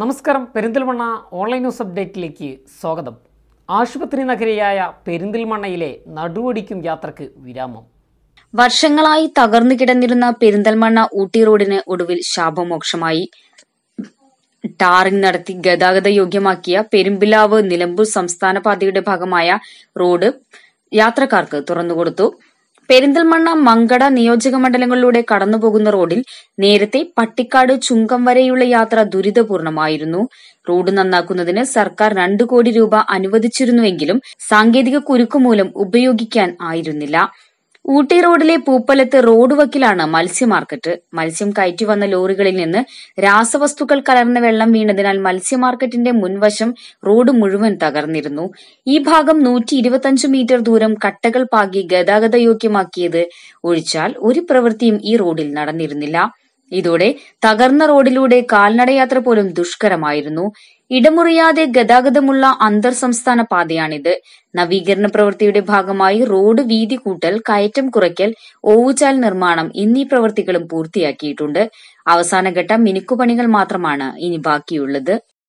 നമസ്കാരം Perinthalmanna online news അപ്ഡേറ്റിലേക്ക് സ്വാഗതം ആശുപത്രി നഗരിയായ പെരിന്തൽമണ്ണയിലെ നടുവടിക്കും യാത്രക്ക് വിരാമം വർഷങ്ങളായി തകർന്നു കിടന്നിരുന്ന പെരിന്തൽമണ്ണ ഊട്ടി റോഡിന് ഒടുവിൽ ശാപമോക്ഷമായി ടാറിംഗ് നടത്തി ഗതാഗത യോഗ്യമാക്കിയ പെരുമ്പിലാവ് നിലമ്പൂർ സംസ്ഥാന പാതയുടെ ഭാഗമായ റോഡ് യാത്രക്കാർക്ക് തുറന്നുകൊടുത്തു പെരിന്തൽമണ്ണ മങ്കട നിയോജക മണ്ഡലങ്ങളിലൂടെ കടന്നുപോകുന്ന റോഡിൽ നേരത്തെ പട്ടിക്കാട് ചുങ്കം വരെയുള്ള യാത്ര ദുരിതപൂർണമായിരുന്നു റോഡ് നന്നാക്കുന്നതിന് സർക്കാർ രണ്ടു കോടി രൂപ അനുവദിച്ചിരുന്നുവെങ്കിലും സാങ്കേതിക കുരുക്ക് മൂലം ഉപയോഗിക്കാൻ ആയിരുന്നില്ല ഊട്ടി റോഡിലെ പൂപ്പലത്ത് റോഡ് വക്കിലാണ് മത്സ്യ മാർക്കറ്റ് മത്സ്യം കയറ്റി വന്ന ലോറികളിൽ നിന്ന് രാസവസ്തുക്കൾ കലർന്ന വെള്ളം വീണതിനാൽ മത്സ്യ മാർക്കറ്റിന്റെ മുൻവശം റോഡ് മുഴുവൻ തകർന്നിരുന്നു ഈ ഭാഗം നൂറ്റി ഇരുപത്തിയഞ്ച് മീറ്റർ ദൂരം കട്ടകൾ പാകി ഗതാഗത യോഗ്യമാക്കിയത് ഒഴിച്ചാൽ ഒരു പ്രവൃത്തിയും ഈ റോഡിൽ നടന്നിരുന്നില്ല ഇതോടെ തകർന്ന റോഡിലൂടെ കാൽനടയാത്ര പോലും ദുഷ്കരമായിരുന്നു ഇടമുറിയാതെ ഗതാഗതമുള്ള അന്തർ സംസ്ഥാന പാതയാണിത് നവീകരണ പ്രവൃത്തിയുടെ ഭാഗമായി റോഡ് വീതി കൂട്ടൽ കയറ്റം കുറയ്ക്കൽ ഓവുചാൽ നിർമ്മാണം എന്നീ പ്രവൃത്തികളും പൂർത്തിയാക്കിയിട്ടുണ്ട് അവസാനഘട്ട മിനുക്കുപണികൾ മാത്രമാണ് ഇനി ബാക്കിയുള്ളത്